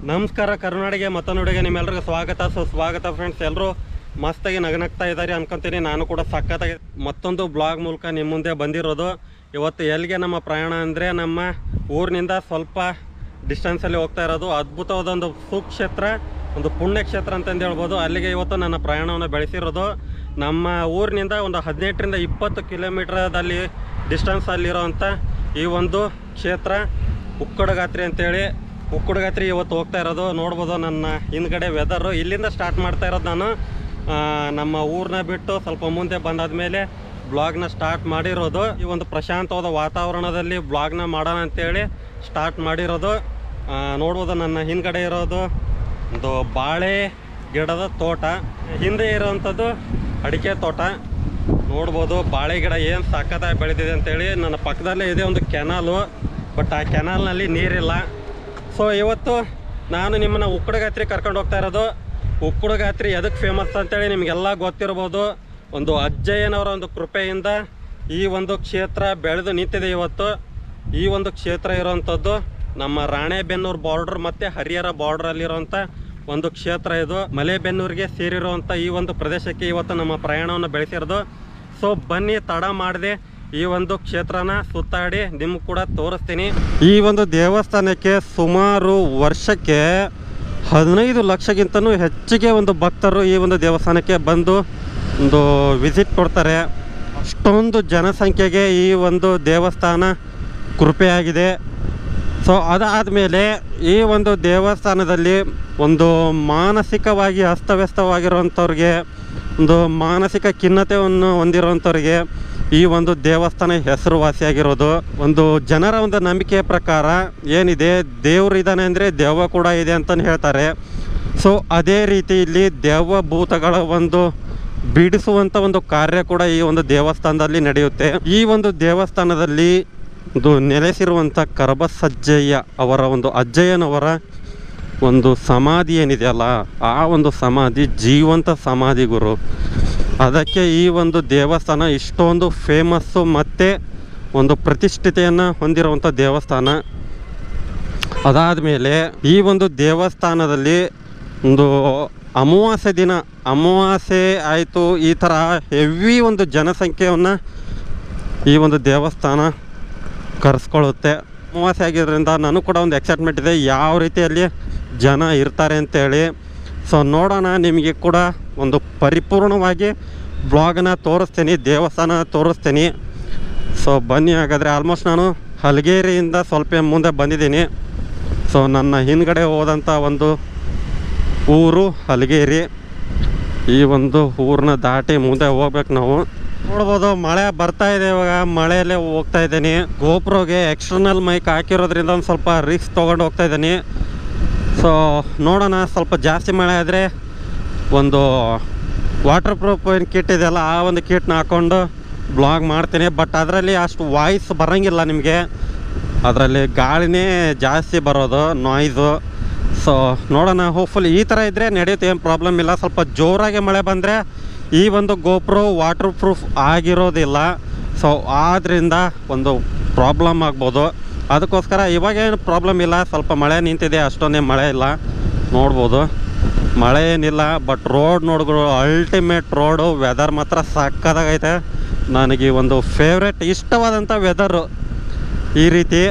ನಮಸ್ಕಾರ ಕರ್ನಾಟಕ ಮತ್ತೊಂದುಡೆಗೆ ನಿಮ್ಮೆಲ್ಲರಿಗೂ ಸ್ವಾಗತ ಸುಸ್ವಾಗತ ಫ್ರೆಂಡ್ಸ್ ಎಲ್ಲರೂ ಮಸ್ತಾಗಿ ನಗನಗ್ತಾ ಇದ್ದಾರೆ ಅನ್ಕೊಂತೀನಿ ನಾನು ಕೂಡ ಸಖತ್ತಾಗಿ ಮತ್ತೊಂದು ಬ್ಲಾಗ್ ಮೂಲಕ ನಿಮ್ಮ ಮುಂದೆ ಬಂದಿರೋದು ಇವತ್ತು ಎಲ್ಲಿಗೆ ನಮ್ಮ ಪ್ರಯಾಣ ಅಂದರೆ ನಮ್ಮ ಊರಿನಿಂದ ಸ್ವಲ್ಪ ಡಿಸ್ಟೆನ್ಸಲ್ಲಿ ಹೋಗ್ತಾ ಇರೋದು ಅದ್ಭುತವಾದ ಒಂದು ಸುಕ್ಷೇತ್ರ ಒಂದು ಪುಣ್ಯಕ್ಷೇತ್ರ ಅಂತಂದು ಹೇಳ್ಬೋದು ಅಲ್ಲಿಗೆ ಇವತ್ತು ನನ್ನ ಪ್ರಯಾಣವನ್ನು ಬೆಳೆಸಿರೋದು ನಮ್ಮ ಊರಿನಿಂದ ಒಂದು ಹದಿನೆಂಟರಿಂದ ಇಪ್ಪತ್ತು ಕಿಲೋಮೀಟ್ರದಲ್ಲಿ ಡಿಸ್ಟೆನ್ಸಲ್ಲಿರೋವಂಥ ಈ ಒಂದು ಕ್ಷೇತ್ರ ಉಕ್ಕಡಗಾತ್ರಿ ಅಂತೇಳಿ ಉಕ್ಕಡಗಾತ್ರಿ ಇವತ್ತು ಹೋಗ್ತಾ ಇರೋದು ನೋಡ್ಬೋದು ನನ್ನ ಹಿಂದ್ಗಡೆ ವೆದರು ಇಲ್ಲಿಂದ ಸ್ಟಾರ್ಟ್ ಮಾಡ್ತಾ ಇರೋದು ನಾನು ಆ, ನಮ್ಮ ಊರನ್ನ ಬಿಟ್ಟು ಸ್ವಲ್ಪ ಮುಂದೆ ಬಂದಾದ್ಮೇಲೆ ಬ್ಲಾಗ್ನ ಸ್ಟಾರ್ಟ್ ಮಾಡಿರೋದು ಈ ಒಂದು ಪ್ರಶಾಂತವಾದ ವಾತಾವರಣದಲ್ಲಿ ಬ್ಲಾಗ್ನ ಮಾಡೋಣ ಅಂತೇಳಿ ಸ್ಟಾರ್ಟ್ ಮಾಡಿರೋದು ಆ, ನೋಡ್ಬೋದು ನನ್ನ ಹಿಂದ್ಗಡೆ ಇರೋದು ಒಂದು ಬಾಳೆ ಗಿಡದ ತೋಟ ಹಿಂದೆ ಇರೋವಂಥದ್ದು ಅಡಿಕೆ ತೋಟ ನೋಡ್ಬೋದು ಬಾಳೆ ಗಿಡ ಏನು ಸಖತ್ತಾಗಿ ಬೆಳೆದಿದೆ ಅಂತೇಳಿ ನನ್ನ ಪಕ್ಕದಲ್ಲೇ ಇದೆ ಒಂದು ಕೆನಾಲು ಬಟ್ ಆ ಕೆನಾಲ್ನಲ್ಲಿ ನೀರಿಲ್ಲ ಸೊ ಇವತ್ತು ನಾನು ನಿಮ್ಮನ್ನು ಉಕ್ಕಡಗಾತ್ರಿ ಕರ್ಕೊಂಡು ಹೋಗ್ತಾ ಇರೋದು ಉಕ್ಕಡಗಾತ್ರಿ ಎದಕ್ಕೆ ಫೇಮಸ್ ಅಂತೇಳಿ ನಿಮಗೆಲ್ಲ ಗೊತ್ತಿರ್ಬೋದು ಒಂದು ಅಜ್ಜಯ್ಯನವರ ಒಂದು ಕೃಪೆಯಿಂದ ಈ ಒಂದು ಕ್ಷೇತ್ರ ಬೆಳೆದು ನಿಂತಿದೆ ಇವತ್ತು ಈ ಒಂದು ಕ್ಷೇತ್ರ ಇರುವಂಥದ್ದು ನಮ್ಮ ರಾಣೆಬೆನ್ನೂರು ಬಾರ್ಡರ್ ಮತ್ತು ಹರಿಹರ ಬಾರ್ಡ್ರಲ್ಲಿರುವಂಥ ಒಂದು ಕ್ಷೇತ್ರ ಇದು ಮಲೆಬೆನ್ನೂರಿಗೆ ಸೇರಿರುವಂಥ ಈ ಒಂದು ಪ್ರದೇಶಕ್ಕೆ ಇವತ್ತು ನಮ್ಮ ಪ್ರಯಾಣವನ್ನು ಬೆಳೆಸಿರೋದು ಸೊ ಬನ್ನಿ ತಡ ಮಾಡದೆ ಈ ಒಂದು ಕ್ಷೇತ್ರನ ಸುತ್ತಾಡಿ ನಿಮ್ಗೆ ಕೂಡ ತೋರಿಸ್ತೀನಿ ಈ ಒಂದು ದೇವಸ್ಥಾನಕ್ಕೆ ಸುಮಾರು ವರ್ಷಕ್ಕೆ ಹದಿನೈದು ಲಕ್ಷಕ್ಕಿಂತನೂ ಹೆಚ್ಚಿಗೆ ಒಂದು ಭಕ್ತರು ಈ ಒಂದು ದೇವಸ್ಥಾನಕ್ಕೆ ಬಂದು ಒಂದು ವಿಸಿಟ್ ಕೊಡ್ತಾರೆ ಅಷ್ಟೊಂದು ಜನಸಂಖ್ಯೆಗೆ ಈ ಒಂದು ದೇವಸ್ಥಾನ ಕೃಪೆಯಾಗಿದೆ ಸೊ ಅದಾದಮೇಲೆ ಈ ಒಂದು ದೇವಸ್ಥಾನದಲ್ಲಿ ಒಂದು ಮಾನಸಿಕವಾಗಿ ಅಸ್ತವ್ಯಸ್ತವಾಗಿರುವಂಥವ್ರಿಗೆ ಒಂದು ಮಾನಸಿಕ ಖಿನ್ನತೆಯನ್ನು ಹೊಂದಿರುವಂಥವ್ರಿಗೆ ಈ ಒಂದು ದೇವಸ್ಥಾನ ಹೆಸರುವಾಸಿಯಾಗಿರೋದು ಒಂದು ಜನರ ಒಂದು ನಂಬಿಕೆಯ ಪ್ರಕಾರ ಏನಿದೆ ದೇವ್ರು ಇದ್ದಾನೆ ಅಂದರೆ ದೆವ್ವ ಕೂಡ ಇದೆ ಅಂತಲೇ ಹೇಳ್ತಾರೆ ಸೊ ಅದೇ ರೀತಿ ಇಲ್ಲಿ ದೆವ್ವ ಭೂತಗಳ ಒಂದು ಬಿಡಿಸುವಂಥ ಒಂದು ಕಾರ್ಯ ಕೂಡ ಈ ಒಂದು ದೇವಸ್ಥಾನದಲ್ಲಿ ನಡೆಯುತ್ತೆ ಈ ಒಂದು ದೇವಸ್ಥಾನದಲ್ಲಿ ಒಂದು ನೆಲೆಸಿರುವಂಥ ಕರಬಸಜ್ಜಯ್ಯ ಅವರ ಒಂದು ಅಜ್ಜಯ್ಯನವರ ಒಂದು ಸಮಾಧಿ ಏನಿದೆಯಲ್ಲ ಆ ಒಂದು ಸಮಾಧಿ ಜೀವಂತ ಸಮಾಧಿ ಗುರು ಅದಕ್ಕೆ ಈ ಒಂದು ದೇವಸ್ಥಾನ ಇಷ್ಟೊಂದು ಫೇಮಸ್ಸು ಮತ್ತು ಒಂದು ಪ್ರತಿಷ್ಠಿತೆಯನ್ನು ಹೊಂದಿರುವಂಥ ದೇವಸ್ಥಾನ ಅದಾದಮೇಲೆ ಈ ಒಂದು ದೇವಸ್ಥಾನದಲ್ಲಿ ಒಂದು ಅಮಾವಾಸ್ಯೆ ದಿನ ಅಮಾವಾಸ್ಯೆ ಆಯಿತು ಈ ಥರ ಹೆವಿ ಒಂದು ಜನಸಂಖ್ಯೆಯನ್ನು ಈ ಒಂದು ದೇವಸ್ಥಾನ ಕರೆಸ್ಕೊಳ್ಳುತ್ತೆ ಅಮಾವಾಸ್ಯೆ ಆಗಿರೋದ್ರಿಂದ ನನಗೂ ಕೂಡ ಒಂದು ಎಕ್ಸೈಟ್ಮೆಂಟ್ ಇದೆ ಯಾವ ರೀತಿಯಲ್ಲಿ ಜನ ಇರ್ತಾರೆ ಅಂತೇಳಿ ಸೊ ನೋಡೋಣ ನಿಮಗೆ ಕೂಡ ಒಂದು ಪರಿಪೂರ್ಣವಾಗಿ ಬ್ಲಾಗನ್ನ ತೋರಿಸ್ತೀನಿ ದೇವಸ್ಥಾನ ತೋರಿಸ್ತೀನಿ ಸೊ ಬನ್ನಿ ಹಾಗಾದರೆ ಆಲ್ಮೋಸ್ಟ್ ನಾನು ಹಲಗೇರಿಯಿಂದ ಸ್ವಲ್ಪ ಮುಂದೆ ಬಂದಿದ್ದೀನಿ ಸೊ ನನ್ನ ಹಿಂದ್ಗಡೆ ಹೋದಂಥ ಒಂದು ಊರು ಹಲಗೇರಿ ಈ ಒಂದು ಊರನ್ನ ದಾಟಿ ಮುಂದೆ ಹೋಗ್ಬೇಕು ನಾವು ನೋಡ್ಬೋದು ಮಳೆ ಬರ್ತಾ ಇದೆ ಇವಾಗ ಮಳೆಯಲ್ಲೇ ಹೋಗ್ತಾ ಇದ್ದೀನಿ ಗೋಪ್ರೋಗೆ ಎಕ್ಸ್ಟರ್ನಲ್ ಮೈಕ್ ಹಾಕಿರೋದ್ರಿಂದ ಒಂದು ಸ್ವಲ್ಪ ರಿಸ್ಕ್ ತೊಗೊಂಡು ಹೋಗ್ತಾ ಇದ್ದೀನಿ ಸೊ ನೋಡೋಣ ಸ್ವಲ್ಪ ಜಾಸ್ತಿ ಮಳೆ ಆದರೆ ಒಂದು ವಾಟರ್ ಪ್ರೂಫ್ ಏನು ಕಿಟ್ ಇದೆಯಲ್ಲ ಆ ಒಂದು ಕಿಟ್ನ ಹಾಕ್ಕೊಂಡು ಬ್ಲಾಗ್ ಮಾಡ್ತೀನಿ ಬಟ್ ಅದರಲ್ಲಿ ಅಷ್ಟು ವಾಯ್ಸ್ ಬರೋಂಗಿಲ್ಲ ನಿಮಗೆ ಅದರಲ್ಲಿ ಗಾಳಿನೇ ಜಾಸ್ತಿ ಬರೋದು ನಾಯ್ಸು ಸೊ ನೋಡೋಣ ಹೋಪ್ಫುಲ್ ಈ ಥರ ಇದ್ದರೆ ನಡೆಯುತ್ತೆ ಏನು ಪ್ರಾಬ್ಲಮ್ ಇಲ್ಲ ಸ್ವಲ್ಪ ಜೋರಾಗಿ ಮಳೆ ಬಂದರೆ ಈ ಒಂದು ಗೋಪ್ರೋ ವಾಟರ್ ಪ್ರೂಫ್ ಆಗಿರೋದಿಲ್ಲ ಸೊ ಆದ್ದರಿಂದ ಒಂದು ಪ್ರಾಬ್ಲಮ್ ಆಗ್ಬೋದು ಅದಕ್ಕೋಸ್ಕರ ಇವಾಗೇನು ಪ್ರಾಬ್ಲಮ್ ಇಲ್ಲ ಸ್ವಲ್ಪ ಮಳೆ ನಿಂತಿದೆ ಅಷ್ಟೊಂದೇ ಮಳೆ ಇಲ್ಲ ನೋಡ್ಬೋದು ಮಳೆ ಏನಿಲ್ಲ ಬಟ್ ರೋಡ್ ನೋಡಿದ್ರು ಅಲ್ಟಿಮೇಟ್ ರೋಡು ವೆದರ್ ಮಾತ್ರ ಸಕ್ಕದಾಗೈತೆ ನನಗೆ ಈ ಒಂದು ಫೇವ್ರೆಟ್ ಇಷ್ಟವಾದಂಥ ವೆದರು ಈ ರೀತಿ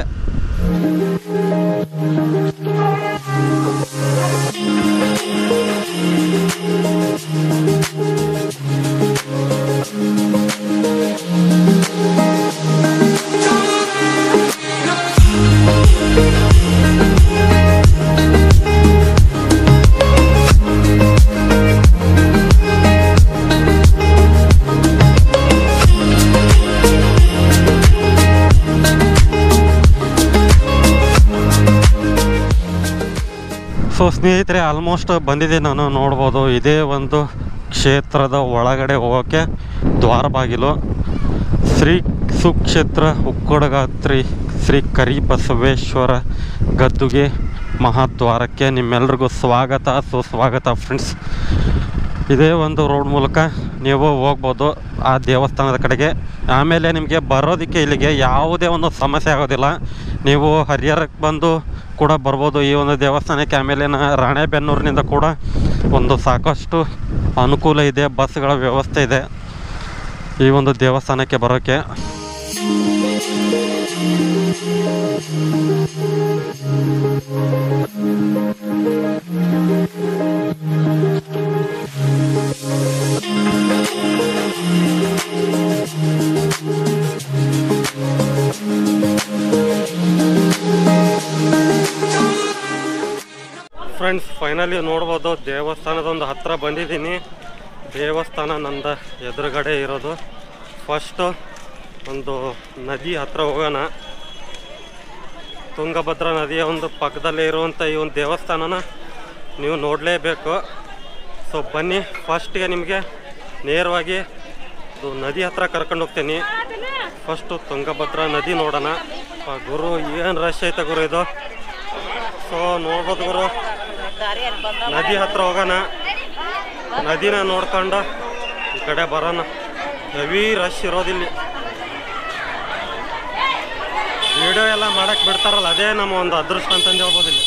ಸೊ ಸ್ನೇಹಿತರೆ ಆಲ್ಮೋಸ್ಟ್ ಬಂದಿದೆ ನಾನು ನೋಡ್ಬೋದು ಇದೇ ಒಂದು ಕ್ಷೇತ್ರದ ಒಳಗಡೆ ಹೋಗೋಕ್ಕೆ ದ್ವಾರ ಬಾಗಿಲು ಶ್ರೀ ಸುಕ್ಷೇತ್ರ ಉಕ್ಕೊಡಗಾತ್ರಿ ಶ್ರೀ ಕರಿಬಸವೇಶ್ವರ ಗದ್ದುಗೆ ಮಹಾದ್ವಾರಕ್ಕೆ ನಿಮ್ಮೆಲ್ರಿಗೂ ಸ್ವಾಗತ ಸುಸ್ವಾಗತ ಫ್ರೆಂಡ್ಸ್ ಇದೇ ಒಂದು ರೋಡ್ ಮೂಲಕ ನೀವು ಹೋಗ್ಬೋದು ಆ ದೇವಸ್ಥಾನದ ಕಡೆಗೆ ಆಮೇಲೆ ನಿಮಗೆ ಬರೋದಕ್ಕೆ ಇಲ್ಲಿಗೆ ಯಾವುದೇ ಒಂದು ಸಮಸ್ಯೆ ಆಗೋದಿಲ್ಲ ನೀವು ಹರಿಹರಕ್ಕೆ ಬಂದು ಕೂಡ ಬರ್ಬೋದು ಈ ಒಂದು ದೇವಸ್ಥಾನಕ್ಕೆ ಆಮೇಲೆ ನ ರಾಣೆಬೆನ್ನೂರಿನಿಂದ ಕೂಡ ಒಂದು ಸಾಕಷ್ಟು ಅನುಕೂಲ ಇದೆ ಬಸ್ಗಳ ವ್ಯವಸ್ಥೆ ಇದೆ ಈ ಒಂದು ದೇವಸ್ಥಾನಕ್ಕೆ ಬರೋಕ್ಕೆ ಫ್ರೆಂಡ್ಸ್ ಫೈನಲಿ ನೋಡ್ಬೋದು ದೇವಸ್ಥಾನದ ಒಂದು ಹತ್ರ ಬಂದಿದ್ದೀನಿ ದೇವಸ್ಥಾನ ನಂದ ಎದುರುಗಡೆ ಇರೋದು ಫಸ್ಟು ಒಂದು ನದಿ ಹತ್ರ ಹೋಗೋಣ ತುಂಗಭದ್ರಾ ನದಿಯ ಒಂದು ಪಕ್ಕದಲ್ಲೇ ಇರುವಂಥ ಈ ಒಂದು ದೇವಸ್ಥಾನನ ನೀವು ನೋಡಲೇಬೇಕು ಸೊ ಬನ್ನಿ ಫಸ್ಟಿಗೆ ನಿಮಗೆ ನೇರವಾಗಿ ಇದು ನದಿ ಹತ್ರ ಕರ್ಕೊಂಡು ಹೋಗ್ತೀನಿ ಫಸ್ಟು ತುಂಗಭದ್ರಾ ನದಿ ನೋಡೋಣ ಆ ಗುರು ಏನು ರಶ್ ಐತೆ ಗುರು ಇದು ಸೊ ನೋಡ್ಬೋದು ಗುರು ನದಿ ಹತ್ರ ಹೋಗೋಣ ನದಿನ ನೋಡ್ಕೊಂಡು ಈ ಕಡೆ ಬರೋಣ ಹೆವಿ ರಶ್ ಇರೋದಿಲ್ಲಿ ವಿಡಿಯೋ ಎಲ್ಲ ಮಾಡಕ್ ಬಿಡ್ತಾರಲ್ಲ ಅದೇ ನಮ್ಮ ಒಂದು ಅದೃಷ್ಟ ಅಂತಂದು ಹೇಳ್ಬೋದು ಇಲ್ಲಿ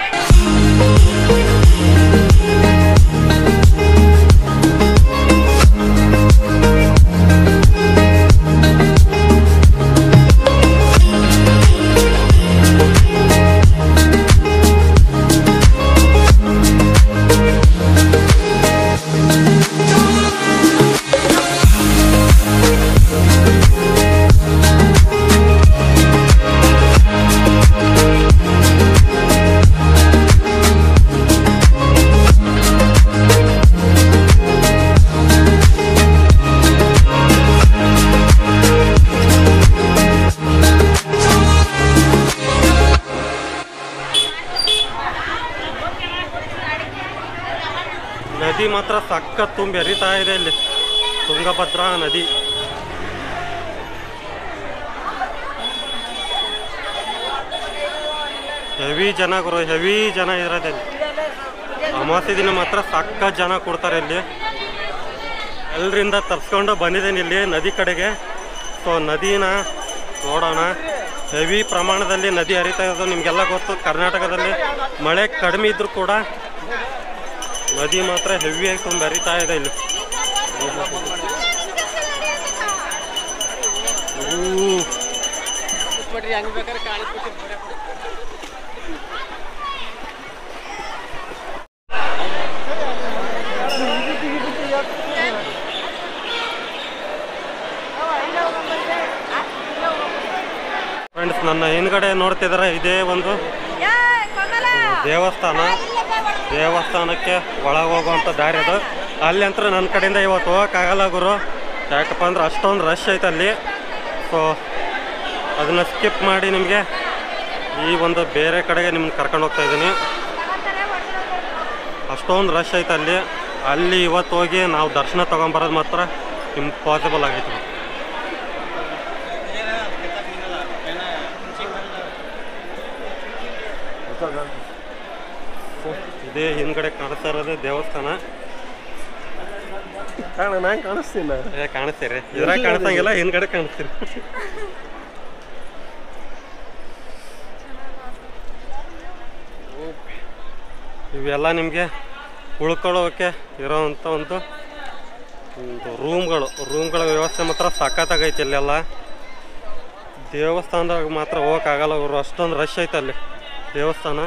ನದಿ ಮಾತ್ರ ಸಕ್ಕ ತುಂಬಿ ಹರಿತಾ ಇದೆ ಇಲ್ಲಿ ತುಂಗಭದ್ರಾ ನದಿ ಹೆವಿ ಜನ ಗುರು ಹೆವಿ ಜನ ಇರೋದೆ ಇಲ್ಲಿ ಅಮಾವಾಸ್ಯೆ ದಿನ ಮಾತ್ರ ಸಕ್ಕ ಜನ ಕೊಡ್ತಾರೆ ಇಲ್ಲಿ ಎಲ್ಲರಿಂದ ತರ್ಸ್ಕೊಂಡು ಬಂದಿದ್ದೇನೆ ಇಲ್ಲಿ ನದಿ ಕಡೆಗೆ ಸೊ ನದಿನ ನೋಡೋಣ ಹೆವಿ ಪ್ರಮಾಣದಲ್ಲಿ ನದಿ ಹರಿತಾ ಇರೋದು ನಿಮಗೆಲ್ಲ ಗೊತ್ತು ಕರ್ನಾಟಕದಲ್ಲಿ ಮಳೆ ಕಡಿಮೆ ಇದ್ರೂ ಕೂಡ ನದಿ ಮಾತ್ರ ಹೆವಿಯಾಗಿ ತುಂಬ ಹರಿತಾ ಇದೆ ಇಲ್ಲಿ ಊ. ಫ್ರೆಂಡ್ಸ್ ನನ್ನ ಹಿಂದ್ಗಡೆ ನೋಡ್ತಿದ್ದಾರೆ ಇದೇ ಒಂದು ದೇವಸ್ಥಾನ ದೇವಸ್ಥಾನಕ್ಕೆ ಒಳಗೆ ಹೋಗುವಂಥ ದಾರಿ ಅದು ಅಲ್ಲಿ ಅಂತ ನನ್ನ ಕಡೆಯಿಂದ ಇವತ್ತು ಹೋಗೋಕ್ಕಾಗಲ್ಲ ಗುರು ಯಾಕಪ್ಪ ಅಂದ್ರೆ ಅಷ್ಟೊಂದು ರಶ್ ಐತೆ ಅಲ್ಲಿ ಸೊ ಅದನ್ನು ಸ್ಕಿಪ್ ಮಾಡಿ ನಿಮಗೆ ಈ ಒಂದು ಬೇರೆ ಕಡೆಗೆ ನಿಮ್ಗೆ ಕರ್ಕೊಂಡು ಹೋಗ್ತಾ ಇದ್ದೀನಿ ಅಷ್ಟೊಂದು ರಶ್ ಐತೆ ಅಲ್ಲಿ ಅಲ್ಲಿ ಇವತ್ತು ಹೋಗಿ ನಾವು ದರ್ಶನ ತೊಗೊಂಬರೋದು ಮಾತ್ರ ಇಂಪಾಸಿಬಲ್ ಆಗೈತೆ ಇದೇ ಹಿಂದ್ಗಡೆ ಕಾಣಿಸ್ತಾ ಇರೋದೇ ದೇವಸ್ಥಾನ ಕಾಣ ನಾನು ಕಾಣಿಸ್ತೀನಿ ಏ ಕಾಣಿಸ್ತೀರಿ ಇದ್ರಾಗ ಕಾಣಿಸಂಗಿಲ್ಲ ಹಿಂದ್ಗಡೆ ಕಾಣಿಸ್ತೀರಿ ಇವೆಲ್ಲ ನಿಮಗೆ ಉಳ್ಕೊಳ್ಳೋಕೆ ಇರೋವಂಥ ಒಂದು ಒಂದು ರೂಮ್ಗಳು ರೂಮ್ಗಳ ವ್ಯವಸ್ಥೆ ಮಾತ್ರ ಸಖತ್ತಾಗೈತೆ ಇಲ್ಲೆಲ್ಲ ದೇವಸ್ಥಾನದಾಗ ಮಾತ್ರ ಹೋಗೋಕ್ಕಾಗಲ್ಲ ಅವರು ಅಷ್ಟೊಂದು ರಶ್ ಐತೆ ಅಲ್ಲಿ ದೇವಸ್ಥಾನ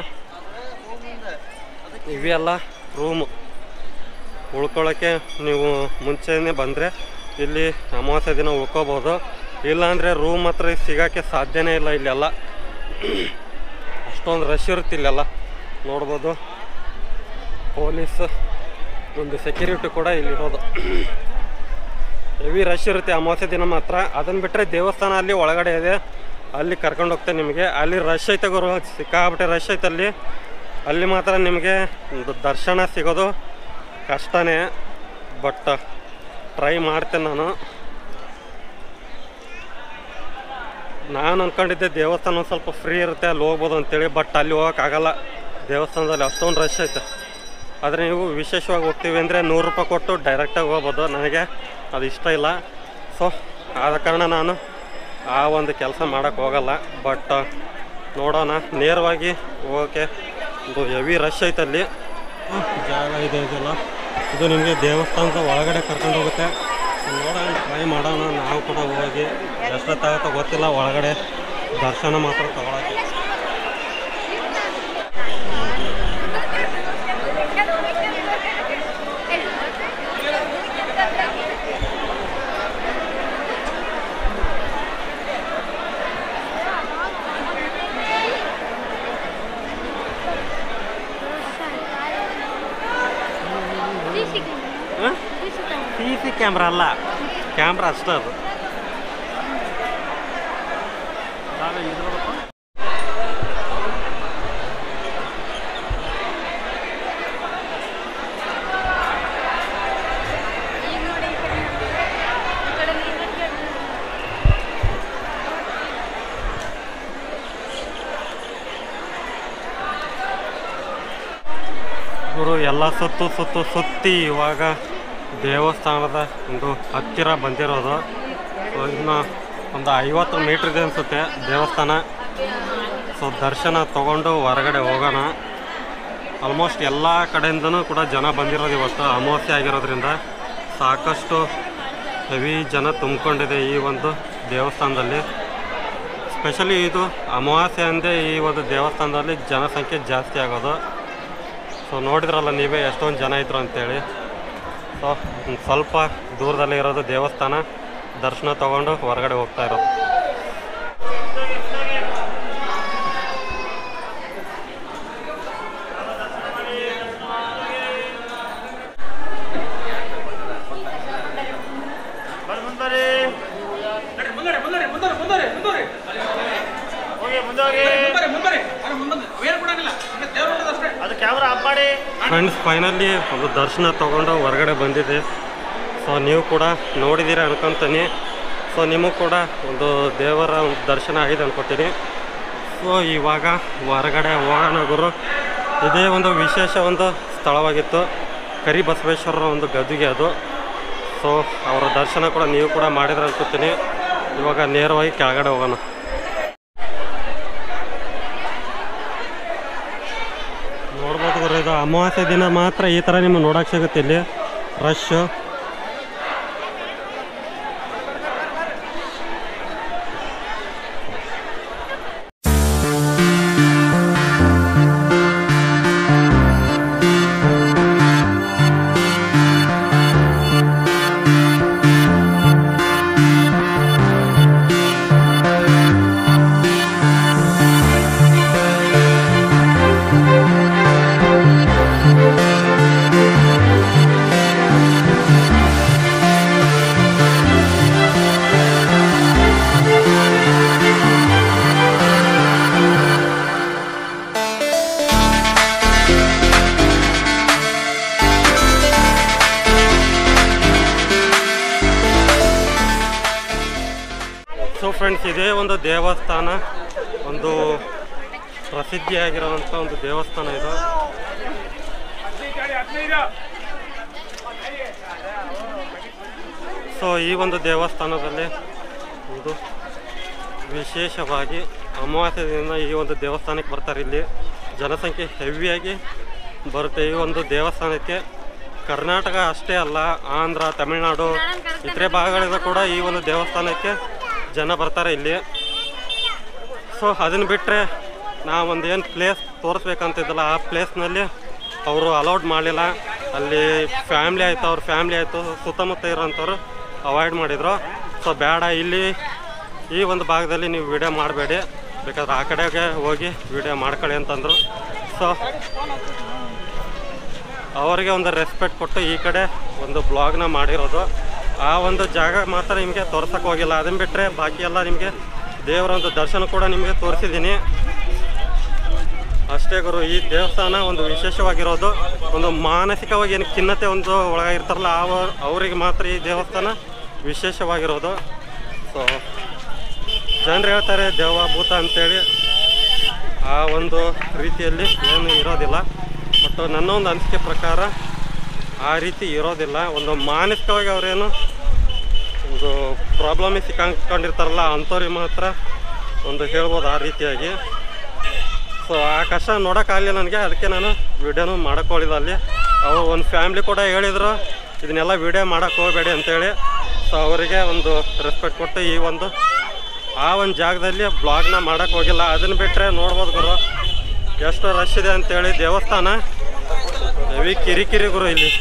ಇವೆಲ್ಲ ರೂಮು ಉಳ್ಕೊಳ್ಳೋಕ್ಕೆ ನೀವು ಮುಂಚೆನೇ ಬಂದರೆ ಇಲ್ಲಿ ಅಮಾವಾಸ್ಯೆ ದಿನ ಉಳ್ಕೋಬೋದು ಇಲ್ಲಾಂದರೆ ರೂಮ್ ಮಾತ್ರ ಸಿಗೋಕ್ಕೆ ಸಾಧ್ಯನೇ ಇಲ್ಲ ಇಲ್ಲೆಲ್ಲ ಅಷ್ಟೊಂದು ರಶ್ ಇರುತ್ತೆ ಇಲ್ಲೆಲ್ಲ ನೋಡ್ಬೋದು ಪೊಲೀಸ್ ಒಂದು ಸೆಕ್ಯೂರಿಟಿ ಕೂಡ ಇಲ್ಲಿರೋದು ಹೆವಿ ರಶ್ ಇರುತ್ತೆ ಅಮಾವಾಸ್ಯೆ ದಿನ ಮಾತ್ರ ಅದನ್ನು ಬಿಟ್ಟರೆ ದೇವಸ್ಥಾನ ಅಲ್ಲಿ ಒಳಗಡೆ ಇದೆ ಅಲ್ಲಿ ಕರ್ಕೊಂಡು ಹೋಗ್ತೇನೆ ನಿಮಗೆ ಅಲ್ಲಿ ರಶ್ ಐತೆ ಗುರು ಸಿಕ್ಕಾಬಿಟ್ಟೆ ರಶ್ ಐತೆ ಅಲ್ಲಿ ಅಲ್ಲಿ ಮಾತ್ರ ನಿಮಗೆ ಒಂದು ದರ್ಶನ ಸಿಗೋದು ಕಷ್ಟನೇ ಬಟ್ ಟ್ರೈ ಮಾಡ್ತೇನೆ ನಾನು ನಾನು ಅಂದ್ಕೊಂಡಿದ್ದೆ ದೇವಸ್ಥಾನ ಒಂದು ಸ್ವಲ್ಪ ಫ್ರೀ ಇರುತ್ತೆ ಅಲ್ಲಿ ಹೋಗ್ಬೋದು ಅಂತೇಳಿ ಬಟ್ ಅಲ್ಲಿ ಹೋಗೋಕ್ಕಾಗಲ್ಲ ದೇವಸ್ಥಾನದಲ್ಲಿ ಅಷ್ಟೊಂದು ರಶ್ ಐತೆ ಆದರೆ ನೀವು ವಿಶೇಷವಾಗಿ ಹೋಗ್ತೀವಿ ಅಂದರೆ ನೂರು ರೂಪಾಯಿ ಕೊಟ್ಟು ಡೈರೆಕ್ಟಾಗಿ ಹೋಗ್ಬೋದು ನನಗೆ ಅದು ಇಷ್ಟ ಇಲ್ಲ ಸೊ ಆದ ಕಾರಣ ನಾನು ಆ ಒಂದು ಕೆಲಸ ಮಾಡೋಕ್ಕೆ ಹೋಗಲ್ಲ ಬಟ್ ನೋಡೋಣ ನೇರವಾಗಿ ಹೋಗೋಕ್ಕೆ ಒಂದು ಹೆವಿ ರಶ್ ಐತೆ ಅಲ್ಲಿ ಜಾಗ ಇದೆ ಇದೆಲ್ಲ ಇದು ನಿಮಗೆ ದೇವಸ್ಥಾನದ ಒಳಗಡೆ ಕರ್ಕೊಂಡು ಹೋಗುತ್ತೆ ಸೊ ನೋಡೋಣ ಟ್ರೈ ಮಾಡೋಣ ನಾವು ಕೂಡ ಹೋಗಿ ಎಷ್ಟೊತ್ತಾಗುತ್ತೋ ಗೊತ್ತಿಲ್ಲ ಒಳಗಡೆ ದರ್ಶನ ಮಾತ್ರ ತಗೊಳಕ್ಕೆ ಸಿ ಸಿ ಕ್ಯಾಮ್ರಾ ಅಲ್ಲ ಕ್ಯಾಮ್ರಾ ಅಷ್ಟೇ ಅದು ಗುರು ಎಲ್ಲ ಸುತ್ತು ಸುತ್ತು ಸುತ್ತಿ ಇವಾಗ ದೇವಸ್ಥಾನದ ಒಂದು ಹತ್ತಿರ ಬಂದಿರೋದು ಸೊ ಇನ್ನು ಒಂದು ಐವತ್ತು ಮೀಟ್ರ್ ಇದೆ ಅನಿಸುತ್ತೆ ದೇವಸ್ಥಾನ ಸೊ ದರ್ಶನ ತಗೊಂಡು ಹೊರಗಡೆ ಹೋಗೋಣ ಆಲ್ಮೋಸ್ಟ್ ಎಲ್ಲ ಕಡೆಯಿಂದನೂ ಕೂಡ ಜನ ಬಂದಿರೋದು ಇವತ್ತು ಅಮಾವಾಸ್ಯೆ ಆಗಿರೋದ್ರಿಂದ ಸಾಕಷ್ಟು ಹೆವಿ ಜನ ತುಂಬಿಕೊಂಡಿದೆ ಈ ಒಂದು ದೇವಸ್ಥಾನದಲ್ಲಿ ಸ್ಪೆಷಲಿ ಇದು ಅಮಾವಾಸ್ಯೆ ಅಂದೇ ಈ ಒಂದು ದೇವಸ್ಥಾನದಲ್ಲಿ ಜನಸಂಖ್ಯೆ ಜಾಸ್ತಿ ಆಗೋದು ಸೊ ನೋಡಿದ್ರಲ್ಲ ನೀವೇ ಎಷ್ಟೊಂದು ಜನ ಇದ್ರು ಅಂತೇಳಿ ಸೊ ಒಂದು ಸ್ವಲ್ಪ ದೂರದಲ್ಲಿ ಇರೋದು ದೇವಸ್ಥಾನ ದರ್ಶನ ತಗೊಂಡು ಹೊರಗಡೆ ಹೋಗ್ತಾ ಇರೋದು ಮುಂದರಿ ಮುಂದೆ ಮುಂದೆ ಮುಂದೆ ಮುಂದೆ ಮುಂದೆ ಹೋಗಿ ಮುಂದೆ ಹೋಗಿ ಮುಂದೆ ಮುಂದೆ ಅರೆ ಮುಂದೆ ಏನು ಕೊಡಂಗಿಲ್ಲ ಹಿಂಗೆ ದೇವ್ರು ನೋಡೋದು ಅಷ್ಟೇ ಅದು ಕ್ಯಾಮ್ರಾ ಆಫ್ ಮಾಡಿ ಫ್ರೆಂಡ್ಸ್ ಫೈನಲಿ ಒಂದು ದರ್ಶನ ತಗೊಂಡು ಹೊರಗಡೆ ಬಂದಿದೆ ಸೊ ನೀವು ಕೂಡ ನೋಡಿದ್ದೀರ ಅನ್ಕೊತೀನಿ ಸೊ ನಿಮಗೂ ಕೂಡ ಒಂದು ದೇವರ ಒಂದು ದರ್ಶನ ಆಗಿದೆ ಅನ್ಕೋತೀನಿ ಸೊ ಇವಾಗ ಹೊರಗಡೆ ಹೋಗೋಣ ಗುರು ಇದೇ ಒಂದು ವಿಶೇಷ ಒಂದು ಸ್ಥಳವಾಗಿತ್ತು ಕರಿಬಸವೇಶ್ವರರ ಒಂದು ಗದ್ದುಗೆ ಅದು ಸೊ ಅವರ ದರ್ಶನ ಕೂಡ ನೀವು ಕೂಡ ಮಾಡಿದ್ರೆ ಅನ್ಕೋತೀನಿ ಇವಾಗ ನೇರವಾಗಿ ಕೆಳಗಡೆ ಹೋಗೋಣ ನೋಡ್ಬೋದು ಗುರು ಇದು ಅಮಾವಾಸ್ಯೆ ದಿನ ಮಾತ್ರ ಈ ಥರ ನಿಮ್ಗೆ ನೋಡೋಕೆ ಸಿಗುತ್ತೆ ಇಲ್ಲಿ ರಶ್ ಸೊ ಫ್ರೆಂಡ್ಸ್ ಇದೇ ಒಂದು ದೇವಸ್ಥಾನ ಒಂದು ಪ್ರಸಿದ್ಧಿಯಾಗಿರುವಂಥ ಒಂದು ದೇವಸ್ಥಾನ ಇದು ಸೊ ಈ ಒಂದು ದೇವಸ್ಥಾನದಲ್ಲಿ ಒಂದು ವಿಶೇಷವಾಗಿ ಅಮಾವಾಸ್ಯೆ ದಿನ ಈ ಒಂದು ದೇವಸ್ಥಾನಕ್ಕೆ ಬರ್ತಾರೆ ಇಲ್ಲಿ ಜನಸಂಖ್ಯೆ ಹೆವಿಯಾಗಿ ಬರುತ್ತೆ ಈ ಒಂದು ದೇವಸ್ಥಾನಕ್ಕೆ ಕರ್ನಾಟಕ ಅಷ್ಟೇ ಅಲ್ಲ ಆಂಧ್ರ ತಮಿಳುನಾಡು ಇತರೆ ಭಾಗಗಳಿಂದ ಕೂಡ ಈ ಒಂದು ದೇವಸ್ಥಾನಕ್ಕೆ ಜನ ಬರ್ತಾರೆ ಇಲ್ಲಿ ಸೊ ಅದನ್ನು ಬಿಟ್ಟರೆ ನಾವು ಒಂದು ಏನು ಪ್ಲೇಸ್ ತೋರಿಸ್ಬೇಕಂತಿದ್ದಲ್ಲ ಆ ಪ್ಲೇಸ್ನಲ್ಲಿ ಅವರು ಅಲೌಡ್ ಮಾಡಲಿಲ್ಲ ಅಲ್ಲಿ ಫ್ಯಾಮ್ಲಿ ಆಯಿತು ಅವ್ರ ಫ್ಯಾಮ್ಲಿ ಆಯಿತು ಸುತ್ತಮುತ್ತ ಇರೋಂಥವ್ರು ಅವಾಯ್ಡ್ ಮಾಡಿದರು ಸೊ ಬೇಡ ಇಲ್ಲಿ ಈ ಒಂದು ಭಾಗದಲ್ಲಿ ನೀವು ವಿಡಿಯೋ ಮಾಡಬೇಡಿ ಬೇಕಾದ್ರೆ ಆ ಕಡೆಗೆ ಹೋಗಿ ವಿಡಿಯೋ ಮಾಡ್ಕೊಳ್ಳಿ ಅಂತಂದರು ಸೊ ಅವರಿಗೆ ಒಂದು ರೆಸ್ಪೆಕ್ಟ್ ಕೊಟ್ಟು ಈ ಕಡೆ ಒಂದು ಬ್ಲಾಗ್ನ ಮಾಡಿರೋದು ಆ ಒಂದು ಜಾಗ ಮಾತ್ರ ನಿಮಗೆ ತೋರ್ಸಕ್ಕೆ ಹೋಗಿಲ್ಲ ಅದನ್ನು ಬಿಟ್ಟರೆ ಬಾಕಿ ಎಲ್ಲ ನಿಮಗೆ ದೇವರ ಒಂದು ದರ್ಶನ ಕೂಡ ನಿಮಗೆ ತೋರಿಸಿದ್ದೀನಿ ಅಷ್ಟೇ ಗುರು ಈ ದೇವಸ್ಥಾನ ಒಂದು ವಿಶೇಷವಾಗಿರೋದು ಒಂದು ಮಾನಸಿಕವಾಗಿ ಏನು ಖಿನ್ನತೆ ಒಂದು ಒಳಗಿರ್ತಾರಲ್ಲ ಆ ಅವರಿಗೆ ಮಾತ್ರ ಈ ದೇವಸ್ಥಾನ ವಿಶೇಷವಾಗಿರೋದು ಸೊ ಜನರು ಹೇಳ್ತಾರೆ ದೇವ ಭೂತ ಅಂತೇಳಿ ಆ ಒಂದು ರೀತಿಯಲ್ಲಿ ಏನು ಇರೋದಿಲ್ಲ ಬಟ್ ನನ್ನ ಒಂದು ಅನಿಸಿಕೆ ಪ್ರಕಾರ ಆ ರೀತಿ ಇರೋದಿಲ್ಲ ಒಂದು ಮಾನಸಿಕವಾಗಿ ಅವರೇನು ಒಂದು ಪ್ರಾಬ್ಲಮಿಗೆ ಸಿಕ್ಕಾಕೊಂಡಿರ್ತಾರಲ್ಲ ಅಂಥವ್ರಿಗೆ ಮಾತ್ರ ಒಂದು ಹೇಳ್ಬೋದು ಆ ರೀತಿಯಾಗಿ ಸೊ ಆ ಕಷ್ಟ ನೋಡೋಕ್ಕಾಗಲಿಲ್ಲ ನನಗೆ ಅದಕ್ಕೆ ನಾನು ವಿಡಿಯೋನು ಮಾಡೋಕ್ಕೋಳಿಲ್ಲ ಅಲ್ಲಿ ಅವು ಒಂದು ಫ್ಯಾಮ್ಲಿ ಕೂಡ ಹೇಳಿದರು ಇದನ್ನೆಲ್ಲ ವಿಡಿಯೋ ಮಾಡೋಕ್ಕೆ ಹೋಗಬೇಡಿ ಅಂತೇಳಿ ಸೊ ಅವರಿಗೆ ಒಂದು ರೆಸ್ಪೆಕ್ಟ್ ಕೊಟ್ಟು ಈ ಒಂದು ಆ ಒಂದು ಜಾಗದಲ್ಲಿ ಬ್ಲಾಗ್ನ ಮಾಡೋಕ್ಕೆ ಹೋಗಿಲ್ಲ ಅದನ್ನು ಬಿಟ್ಟರೆ ನೋಡ್ಬೋದು ಗುರು ಎಷ್ಟು ರಶ್ ಇದೆ ಅಂತೇಳಿ ದೇವಸ್ಥಾನ ಹೆವಿ ಕಿರಿಕಿರಿ ಗುರು ಇಲ್ಲಿ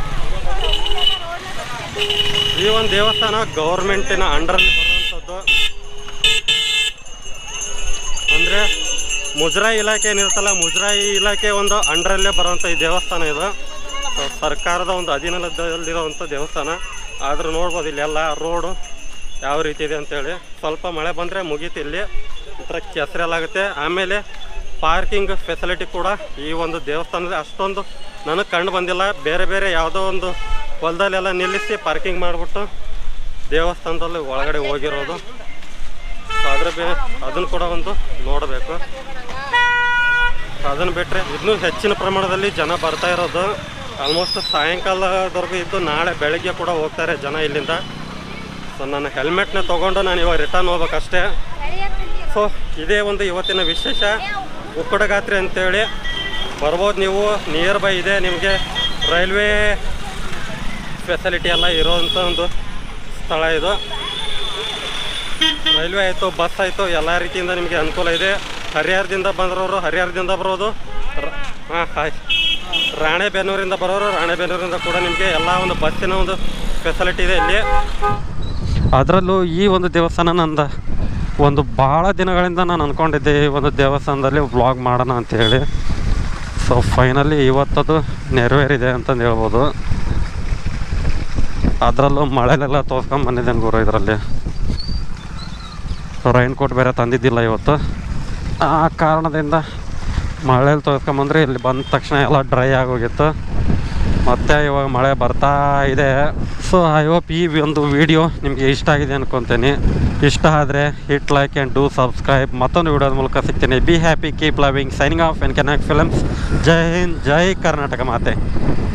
ಈ ಒಂದು ದೇವಸ್ಥಾನ ಗೌರ್ಮೆಂಟಿನ ಅಂಡರಲ್ಲಿ ಬರುವಂಥದ್ದು ಅಂದರೆ ಮುಜರಾಯಿ ಇಲಾಖೆ ಏನಿರುತ್ತಲ್ಲ ಮುಜರಾಯಿ ಇಲಾಖೆ ಒಂದು ಅಂಡರಲ್ಲೇ ಬರುವಂಥ ಈ ದೇವಸ್ಥಾನ ಇದು ಸೊ ಸರ್ಕಾರದ ಒಂದು ಅಧೀನದಲ್ಲಿರುವಂಥ ದೇವಸ್ಥಾನ ಆದರೂ ನೋಡ್ಬೋದು ಇಲ್ಲಿ ಎಲ್ಲ ರೋಡು ಯಾವ ರೀತಿ ಇದೆ ಅಂತೇಳಿ ಸ್ವಲ್ಪ ಮಳೆ ಬಂದರೆ ಮುಗೀತು ಇಲ್ಲಿ ಈ ಥರ ಕೆಸರೆಲ್ಲಾಗುತ್ತೆ ಆಮೇಲೆ ಪಾರ್ಕಿಂಗ್ ಫೆಸಿಲಿಟಿ ಕೂಡ ಈ ಒಂದು ದೇವಸ್ಥಾನದಲ್ಲಿ ಅಷ್ಟೊಂದು ನನಗೆ ಕಂಡು ಬಂದಿಲ್ಲ ಬೇರೆ ಬೇರೆ ಯಾವುದೋ ಒಂದು ಹೊಲದಲ್ಲೆಲ್ಲ ನಿಲ್ಲಿಸಿ ಪಾರ್ಕಿಂಗ್ ಮಾಡಿಬಿಟ್ಟು ದೇವಸ್ಥಾನದಲ್ಲಿ ಒಳಗಡೆ ಹೋಗಿರೋದು ಸೊ ಅದ್ರ ಬೇ ಅದನ್ನು ಕೂಡ ಒಂದು ನೋಡಬೇಕು ಅದನ್ನು ಬಿಟ್ಟರೆ ಇನ್ನೂ ಹೆಚ್ಚಿನ ಪ್ರಮಾಣದಲ್ಲಿ ಜನ ಬರ್ತಾ ಇರೋದು ಆಲ್ಮೋಸ್ಟ್ ಸಾಯಂಕಾಲದವರೆಗೂ ಇದ್ದು ನಾಳೆ ಬೆಳಗ್ಗೆ ಕೂಡ ಹೋಗ್ತಾರೆ ಜನ ಇಲ್ಲಿಂದ ಸೊ ನಾನು ಹೆಲ್ಮೆಟ್ನ ತೊಗೊಂಡು ನಾನು ಇವಾಗ ರಿಟರ್ನ್ ಹೋಗ್ಬೇಕಷ್ಟೇ ಸೊ ಇದೇ ಒಂದು ಇವತ್ತಿನ ವಿಶೇಷ ಉಕ್ಕಡಗಾತ್ರಿ ಅಂತೇಳಿ ಬರ್ಬೋದು ನೀವು ನಿಯರ್ ಬೈ ಇದೆ ನಿಮಗೆ ರೈಲ್ವೆ ಫೆಸಿಲಿಟಿ ಎಲ್ಲ ಇರೋವಂಥ ಒಂದು ಸ್ಥಳ ಇದು ರೈಲ್ವೆ ಆಯಿತು ಬಸ್ ಆಯಿತು ಎಲ್ಲ ರೀತಿಯಿಂದ ನಿಮಗೆ ಅನುಕೂಲ ಇದೆ ಹರಿಹರದಿಂದ ಬಂದವರು ಹರಿಹರದಿಂದ ಬರೋದು ಹಾಂ ಹಾಯ್ ರಾಣೆಬೆನ್ನೂರಿಂದ ಬರೋರು ರಾಣೆಬೆನ್ನೂರಿಂದ ಕೂಡ ನಿಮಗೆ ಎಲ್ಲ ಒಂದು ಬಸ್ಸಿನ ಒಂದು ಫೆಸಿಲಿಟಿ ಇದೆ ಇಲ್ಲಿ ಅದರಲ್ಲೂ ಈ ಒಂದು ದೇವಸ್ಥಾನ ನಂದು ಒಂದು ಭಾಳ ದಿನಗಳಿಂದ ನಾನು ಅಂದ್ಕೊಂಡಿದ್ದೆ ಈ ಒಂದು ದೇವಸ್ಥಾನದಲ್ಲಿ ವ್ಲಾಗ್ ಮಾಡೋಣ ಅಂತೇಳಿ ಸೊ ಫೈನಲಿ ಇವತ್ತದು ನೆರವೇರಿದೆ ಅಂತಂದು ಹೇಳ್ಬೋದು ಅದರಲ್ಲೂ ಮಳೆಲೆಲ್ಲ ತೋರ್ಸ್ಕೊಂಡ್ ಬಂದಿದ್ದೇನೆ ಗುರು ಇದರಲ್ಲಿ ರೈನ್ ಕೋಟ್ ಬೇರೆ ತಂದಿದ್ದಿಲ್ಲ ಇವತ್ತು ಆ ಕಾರಣದಿಂದ ಮಳೇಲಿ ತೋರಿಸ್ಕೊಂಬಂದ್ರೆ ಇಲ್ಲಿ ಬಂದ ತಕ್ಷಣ ಎಲ್ಲ ಡ್ರೈ ಆಗೋಗಿತ್ತು ಮತ್ತೆ ಇವಾಗ ಮಳೆ ಬರ್ತಾ ಇದೆ ಸೊ ಐ ಹೋಪ್ ಈ ಒಂದು ವಿಡಿಯೋ ನಿಮಗೆ ಇಷ್ಟ ಆಗಿದೆ ಅನ್ಕೊತೀನಿ ಇಷ್ಟ ಆದರೆ hit like and do subscribe ಮತ್ತೊಂದು ವಿಡಿಯೋದ ಮೂಲಕ ಸಿಗ್ತೀನಿ be happy keep loving signing off N ಕೆನಾಕ್ ಫಿಲಮ್ಸ್ ಜೈ ಹಿಂದ್ ಜೈ ಕರ್ನಾಟಕ ಮಾತೆ